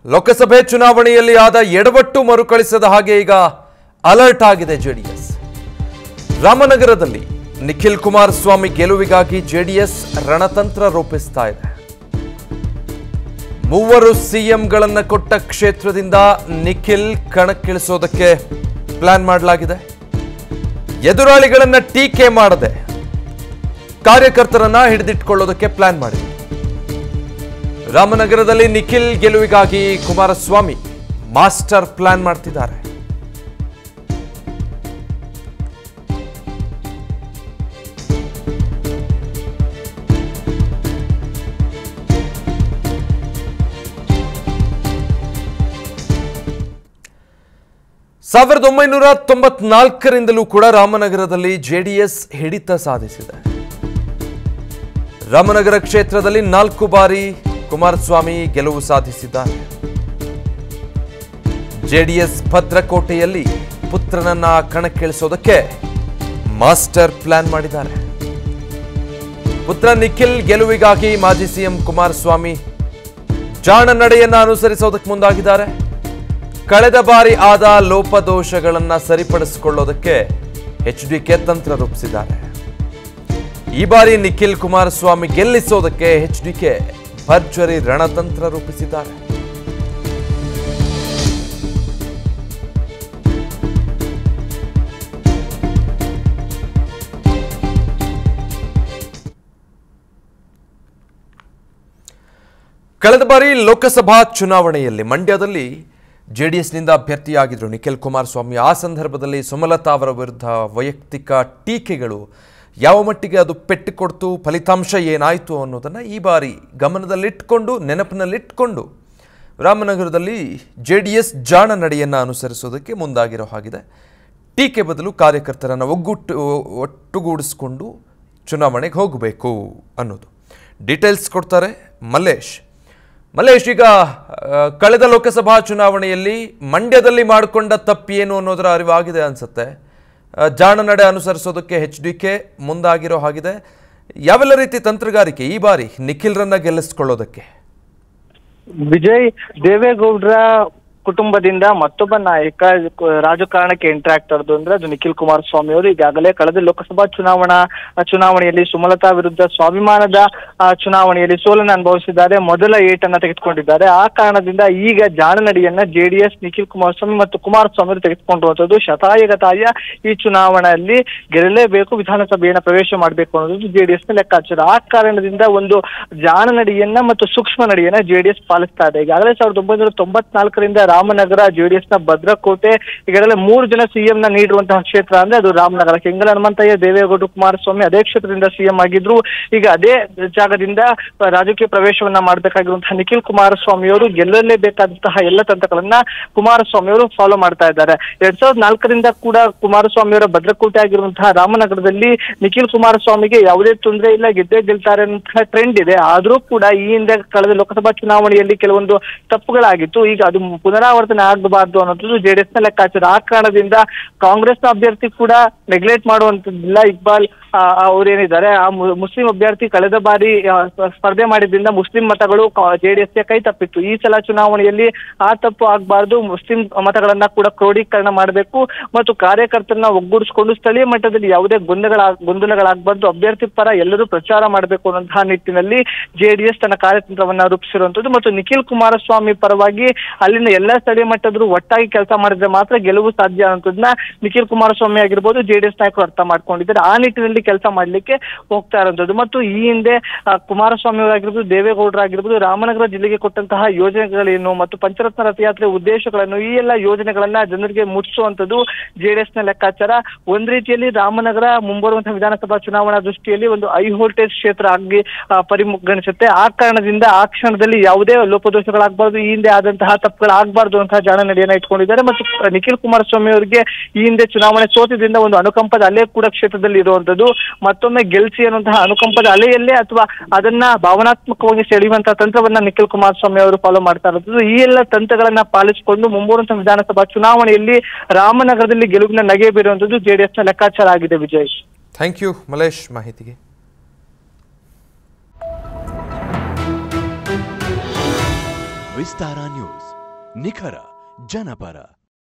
ಲೋಕಸಭೆ ಚುನಾವಣೆಯಲ್ಲಿ ಆದ ಎಡವಟ್ಟು ಮರುಕಳಿಸದ ಹಾಗೆ ಈಗ ಅಲರ್ಟ್ ಆಗಿದೆ ಜೆಡಿಎಸ್ ರಾಮನಗರದಲ್ಲಿ ನಿಖಿಲ್ ಕುಮಾರಸ್ವಾಮಿ ಗೆಲುವಿಗಾಗಿ ಜೆಡಿಎಸ್ ರಣತಂತ್ರ ರೂಪಿಸ್ತಾ ಇದೆ ಮೂವರು ಸಿಎಂಗಳನ್ನ ಕೊಟ್ಟ ಕ್ಷೇತ್ರದಿಂದ ನಿಖಿಲ್ ಕಣಕ್ಕಿಳಿಸೋದಕ್ಕೆ ಪ್ಲಾನ್ ಮಾಡಲಾಗಿದೆ ಎದುರಾಳಿಗಳನ್ನ ಟೀಕೆ ಮಾಡದೆ ಕಾರ್ಯಕರ್ತರನ್ನ ಹಿಡಿದಿಟ್ಕೊಳ್ಳೋದಕ್ಕೆ ಪ್ಲಾನ್ ಮಾಡಿದೆ ರಾಮನಗರದಲ್ಲಿ ನಿಖಿಲ್ ಗೆಲುವಿಗಾಗಿ ಕುಮಾರಸ್ವಾಮಿ ಮಾಸ್ಟರ್ ಪ್ಲಾನ್ ಮಾಡ್ತಿದ್ದಾರೆ ಸಾವಿರದ ಒಂಬೈನೂರ ತೊಂಬತ್ನಾಲ್ಕರಿಂದಲೂ ಕೂಡ ರಾಮನಗರದಲ್ಲಿ ಜೆಡಿಎಸ್ ಹಿಡಿತ ಸಾಧಿಸಿದೆ ರಾಮನಗರ ಕ್ಷೇತ್ರದಲ್ಲಿ ನಾಲ್ಕು ಬಾರಿ ಕುಮಾರಸ್ವಾಮಿ ಗೆಲುವು ಸಾಧಿಸಿದ್ದಾರೆ ಜೆಡಿಎಸ್ ಭದ್ರಕೋಟೆಯಲ್ಲಿ ಪುತ್ರನನ್ನ ಕಣಕ್ಕಿಳಿಸೋದಕ್ಕೆ ಮಾಸ್ಟರ್ ಪ್ಲಾನ್ ಮಾಡಿದ್ದಾರೆ ಪುತ್ರ ನಿಖಿಲ್ ಗೆಲುವಿಗಾಗಿ ಮಾಜಿ ಸಿಎಂ ಕುಮಾರಸ್ವಾಮಿ ಜಾಣ ನಡೆಯನ್ನ ಅನುಸರಿಸೋದಕ್ಕೆ ಮುಂದಾಗಿದ್ದಾರೆ ಕಳೆದ ಬಾರಿ ಆದ ಲೋಪದೋಷಗಳನ್ನ ಸರಿಪಡಿಸಿಕೊಳ್ಳೋದಕ್ಕೆ ಎಚ್ ಡಿ ಕೆ ತಂತ್ರ ರೂಪಿಸಿದ್ದಾರೆ ಈ ಬಾರಿ ನಿಖಿಲ್ ಕುಮಾರಸ್ವಾಮಿ ಗೆಲ್ಲಿಸೋದಕ್ಕೆ ಎಚ್ ಡಿ ಕೆ ಭರ್ಜರಿ ರಣತಂತ್ರ ರೂಪಿಸಿದ್ದಾರೆ ಕಳೆದ ಬಾರಿ ಲೋಕಸಭಾ ಚುನಾವಣೆಯಲ್ಲಿ ಮಂಡ್ಯದಲ್ಲಿ ಜೆಡಿಎಸ್ನಿಂದ ಅಭ್ಯರ್ಥಿಯಾಗಿದ್ದರು ನಿಖಿಲ್ ಕುಮಾರಸ್ವಾಮಿ ಆ ಸಂದರ್ಭದಲ್ಲಿ ಸುಮಲತಾ ಅವರ ವಿರುದ್ಧ ವೈಯಕ್ತಿಕ ಟೀಕೆಗಳು ಯಾವ ಮಟ್ಟಿಗೆ ಅದು ಪೆಟ್ಟು ಕೊಡ್ತು ಫಲಿತಾಂಶ ಏನಾಯಿತು ಅನ್ನೋದನ್ನು ಈ ಬಾರಿ ಗಮನದಲ್ಲಿಟ್ಕೊಂಡು ನೆನಪಿನಲ್ಲಿಟ್ಕೊಂಡು ರಾಮನಗರದಲ್ಲಿ ಜೆ ಡಿ ಎಸ್ ಜಾಣ ನಡೆಯನ್ನು ಅನುಸರಿಸೋದಕ್ಕೆ ಮುಂದಾಗಿರೋ ಹಾಗಿದೆ ಟೀಕೆ ಬದಲು ಕಾರ್ಯಕರ್ತರನ್ನು ಒಗ್ಗುಟ್ಟು ಒಟ್ಟುಗೂಡಿಸ್ಕೊಂಡು ಚುನಾವಣೆಗೆ ಹೋಗಬೇಕು ಅನ್ನೋದು ಡೀಟೇಲ್ಸ್ ಕೊಡ್ತಾರೆ ಮಲ್ಲೇಶ್ ಮಲ್ಲೇಶ್ ಈಗ ಆ, ಕಳೆದ ಲೋಕಸಭಾ ಚುನಾವಣೆಯಲ್ಲಿ ಮಂಡ್ಯದಲ್ಲಿ ಮಾಡಿಕೊಂಡ ತಪ್ಪೇನು ಅನ್ನೋದರ ಅರಿವಾಗಿದೆ ಅನ್ಸುತ್ತೆ ಆ, ಜಾಣ ನಡೆ ಅನುಸರಿಸೋದಕ್ಕೆ ಎಚ್ ಡಿ ಕೆ ಮುಂದಾಗಿರೋ ಹಾಗಿದೆ ಯಾವೆಲ್ಲ ರೀತಿ ತಂತ್ರಗಾರಿಕೆ ಈ ಬಾರಿ ನಿಖಿಲ್ರನ್ನ ಗೆಲ್ಲಿಸ್ಕೊಳ್ಳೋದಕ್ಕೆ ವಿಜಯ್ ದೇವೇಗೌಡರ ಕುಟುಂಬದಿಂದ ಮತ್ತೊಬ್ಬ ನಾಯಕ ಕ- ರಾಜಕಾರಣಕ್ಕೆ ಎಂಟ್ರಿ ಆಗ್ತಾ ಇರೋದು ಅಂದ್ರೆ ಅದು ನಿಖಿಲ್ ಕುಮಾರಸ್ವಾಮಿ ಅವರು ಈಗಾಗಲೇ ಕಳೆದ ಲೋಕಸಭಾ ಚುನಾವಣಾ ಆ, ಚುನಾವಣೆಯಲ್ಲಿ ಸುಮಲತಾ ವಿರುದ್ಧ ಸ್ವಾಭಿಮಾನದ ಆ, ಚುನಾವಣೆಯಲ್ಲಿ ಸೋಲನ್ನು ಅನುಭವಿಸಿದ್ದಾರೆ ಮೊದಲ ಏಟನ್ನ ತೆಗೆದುಕೊಂಡಿದ್ದಾರೆ ಆ ಕಾರಣದಿಂದ ಈಗ ಜಾಣನಡಿಯನ್ನ ಜೆಡಿಎಸ್ ನಿಖಿಲ್ ಕುಮಾರಸ್ವಾಮಿ ಮತ್ತು ಕುಮಾರಸ್ವಾಮಿ ಅವರು ತೆಗೆದುಕೊಂಡಿರುವಂತದ್ದು ಶತಾಯಗತಾಯ ಈ ಚುನಾವಣೆಯಲ್ಲಿ ಗೆಲ್ಲಲೇಬೇಕು ವಿಧಾನಸಭೆಯನ್ನ ಪ್ರವೇಶ ಮಾಡಬೇಕು ಅನ್ನೋದು ಜೆಡಿಎಸ್ ನ ಲೆಕ್ಕಾಚಾರ ಆ ಕಾರಣದಿಂದ ಒಂದು ಜಾಣ ನಡಿಯನ್ನ ಮತ್ತು ಸೂಕ್ಷ್ಮ ನಡಿಯನ್ನ ಜೆಡಿಎಸ್ ಪಾಲಿಸ್ತಾ ಇದೆ ಈಗಾಗಲೇ ಸಾವಿರದ ಒಂಬೈನೂರ ತೊಂಬತ್ನಾಲ್ಕರಿಂದ ರಾಮನಗರ ಜೆಡಿಎಸ್ ನ ಭದ್ರಕೋಟೆ ಈಗಾಗಲೇ ಮೂರು ಜನ ಸಿಎಂ ನ ನೀಡಿರುವಂತಹ ಕ್ಷೇತ್ರ ಅಂದ್ರೆ ಅದು ರಾಮನಗರ ಕೆಂಗಲ ಹನುಮಂತಯ್ಯ ದೇವೇಗೌಡ ಕುಮಾರಸ್ವಾಮಿ ಅದೇ ಕ್ಷೇತ್ರದಿಂದ ಸಿಎಂ ಆಗಿದ್ರು ಈಗ ಅದೇ ಜಾಗದಿಂದ ರಾಜಕೀಯ ಪ್ರವೇಶವನ್ನ ಮಾಡಬೇಕಾಗಿರುವಂತಹ ನಿಖಿಲ್ ಕುಮಾರಸ್ವಾಮಿ ಅವರು ಗೆಲ್ಲಲೇಬೇಕಾದಂತಹ ಎಲ್ಲ ತಂತ್ರಗಳನ್ನ ಕುಮಾರಸ್ವಾಮಿ ಅವರು ಫಾಲೋ ಮಾಡ್ತಾ ಇದ್ದಾರೆ ಎರಡ್ ಸಾವಿರದ ನಾಲ್ಕರಿಂದ ಕೂಡ ಕುಮಾರಸ್ವಾಮಿ ಅವರ ಭದ್ರಕೋಟೆ ಆಗಿರುವಂತಹ ರಾಮನಗರದಲ್ಲಿ ನಿಖಿಲ್ ಕುಮಾರಸ್ವಾಮಿಗೆ ಯಾವುದೇ ತೊಂದರೆ ಇಲ್ಲ ಗೆದ್ದೇ ಗೆಲ್ತಾರೆ ಅನ್ನುವಂತಹ ಟ್ರೆಂಡ್ ಇದೆ ಆದ್ರೂ ಕೂಡ ಈ ಹಿಂದೆ ಕಳೆದ ಲೋಕಸಭಾ ಚುನಾವಣೆಯಲ್ಲಿ ಕೆಲವೊಂದು ತಪ್ಪುಗಳಾಗಿತ್ತು ಈಗ ಅದು ಪುನರಾವರ್ತನೆ ಆಗಬಾರ್ದು ಅನ್ನೋದು ಜೆಡಿಎಸ್ ನ ಲೆಕ್ಕಾಚಾರ ಆ ಕಾರಣದಿಂದ ಕಾಂಗ್ರೆಸ್ನ ಅಭ್ಯರ್ಥಿ ಕೂಡ ನೆಗ್ಲೆಕ್ಟ್ ಮಾಡುವಂತದ್ದಿಲ್ಲ ಇಕ್ಬಾಲ್ ಆ, ಅವ್ರೇನಿದ್ದಾರೆ ಆ ಮು- ಮುಸ್ಲಿಂ ಅಭ್ಯರ್ಥಿ ಕಳೆದ ಬಾರಿ ಆ, ಸ- ಸ್ಪರ್ಧೆ ಮಾಡಿದ್ರಿಂದ ಮುಸ್ಲಿಂ ಮತಗಳು ಜೆಡಿಎಸ್ಗೆ ಕೈ ತಪ್ಪಿತ್ತು ಈ ಸಲ ಚುನಾವಣೆಯಲ್ಲಿ ಆ ತಪ್ಪು ಆಗಬಾರ್ದು ಮುಸ್ಲಿಂ ಮತಗಳನ್ನ ಕೂಡ ಕ್ರೋಢೀಕರಣ ಮಾಡಬೇಕು ಮತ್ತು ಕಾರ್ಯಕರ್ತರನ್ನ ಒಗ್ಗೂಡಿಸಿಕೊಂಡು ಸ್ಥಳೀಯ ಮಟ್ಟದಲ್ಲಿ ಯಾವುದೇ ಗೊಂದಗಳ ಗೊಂದಲಗಳಾಗಬಾರ್ದು ಅಭ್ಯರ್ಥಿ ಪರ ಎಲ್ಲರೂ ಪ್ರಚಾರ ಮಾಡಬೇಕು ಅನ್ನುವಂತಹ ನಿಟ್ಟಿನಲ್ಲಿ ಜೆಡಿಎಸ್ ತನ್ನ ಕಾರ್ಯತಂತ್ರವನ್ನ ರೂಪಿಸಿರುವಂತದ್ದು ಮತ್ತು ನಿಖಿಲ್ ಕುಮಾರಸ್ವಾಮಿ ಪರವಾಗಿ ಅಲ್ಲಿನ ಎಲ್ಲಾ ಸ್ಥಳೀಯ ಮಟ್ಟದ್ರು ಒಟ್ಟಾಗಿ ಕೆಲಸ ಮಾಡಿದ್ರೆ ಮಾತ್ರ ಗೆಲುವು ಸಾಧ್ಯ ಅನ್ನೋದನ್ನ ನಿಖಿಲ್ ಕುಮಾರಸ್ವಾಮಿ ಆಗಿರ್ಬೋದು ಜೆಡಿಎಸ್ ನಾಯಕರು ಅರ್ಥ ಮಾಡ್ಕೊಂಡಿದ್ದಾರೆ ಆ ನಿಟ್ಟಿನಲ್ಲಿ ಕೆಲಸ ಮಾಡ್ಲಿಕ್ಕೆ ಹೋಗ್ತಾ ಇರುವಂತದ್ದು ಮತ್ತು ಈ ಹಿಂದೆ ಆ, ಕುಮಾರಸ್ವಾಮಿ ಅವರಾಗಿರ್ಬೋದು ದೇವೇಗೌಡರಾಗಿರ್ಬೋದು ರಾಮನಗರ ಜಿಲ್ಲೆಗೆ ಕೊಟ್ಟಂತಹ ಯೋಜನೆಗಳೇನು ಮತ್ತು ಪಂಚರತ್ನ ರಥಯಾತ್ರೆ ಉದ್ದೇಶಗಳನ್ನು ಈ ಎಲ್ಲ ಯೋಜನೆಗಳನ್ನ ಜನರಿಗೆ ಮುಟ್ಟಿಸುವಂತದ್ದು ಜೆಡಿಎಸ್ ನ ಲೆಕ್ಕಾಚಾರ ಒಂದ್ ರೀತಿಯಲ್ಲಿ ರಾಮನಗರ ಮುಂಬರುವಂತಹ ವಿಧಾನಸಭಾ ಚುನಾವಣಾ ದೃಷ್ಟಿಯಲ್ಲಿ ಒಂದು ಹೈ ವೋಲ್ಟೇಜ್ ಕ್ಷೇತ್ರ ಆಗಿ ಆ, ಪರಿಗಣಿಸುತ್ತೆ ಆ ಕಾರಣದಿಂದ ಆ ಕ್ಷಣದಲ್ಲಿ ಯಾವುದೇ ಲೋಪದೋಷಗಳಾಗಬಾರ್ದು ಈ ಹಿಂದೆ ಆದಂತಹ ತಪ್ಪುಗಳಾಗಬಾರ್ದು ಅಂತ ಜಾಣ ನಡೆಯನ್ನ ಇಟ್ಕೊಂಡಿದ್ದಾರೆ ಮತ್ತು ನಿಖಿಲ್ ಕುಮಾರಸ್ವಾಮಿ ಅವರಿಗೆ ಈ ಹಿಂದೆ ಚುನಾವಣೆ ಸೋತಿದ್ರಿಂದ ಒಂದು ಅನುಕಂಪದ ಅಲೆ ಕೂಡ ಕ್ಷೇತ್ರದಲ್ಲಿ ಇರುವಂತದ್ದು ಮತ್ತೊಮ್ಮೆ ಗೆಲ್ಸಿ ಅನ್ನುವಂತಹ ಅನುಕಂಪದ ಅಲೆಯಲ್ಲೇ ಅಥವಾ ಅದನ್ನ ಭಾವನಾತ್ಮಕವಾಗಿ ಸೆಳೆಯುವಂತಹ ತಂತ್ರವನ್ನ ನಿಖಿಲ್ ಕುಮಾರಸ್ವಾಮಿ ಅವರು ಫಾಲೋ ಮಾಡ್ತಾ ಇರುವಂತದ್ದು ಈ ಎಲ್ಲ ತಂತ್ರಗಳನ್ನ ಪಾಲಿಸಿಕೊಂಡು ಮುಂಬರುವಂತಹ ವಿಧಾನಸಭಾ ಚುನಾವಣೆಯಲ್ಲಿ ರಾಮನಗರದಲ್ಲಿ ಗೆಲುವಿನ ನಗೆ ಬೀರುವಂತದ್ದು ಜೆಡಿಎಸ್ ನ ಲೆಕ್ಕಾಚಾರ ಆಗಿದೆ ವಿಜಯ್ ಥ್ಯಾಂಕ್ ಯು ಮಲೇಶ್ ಮಾಹಿತಿಗೆ ವಿಸ್ತಾರ ನ್ಯೂಸ್ ನಿಖರ ಜನಪರ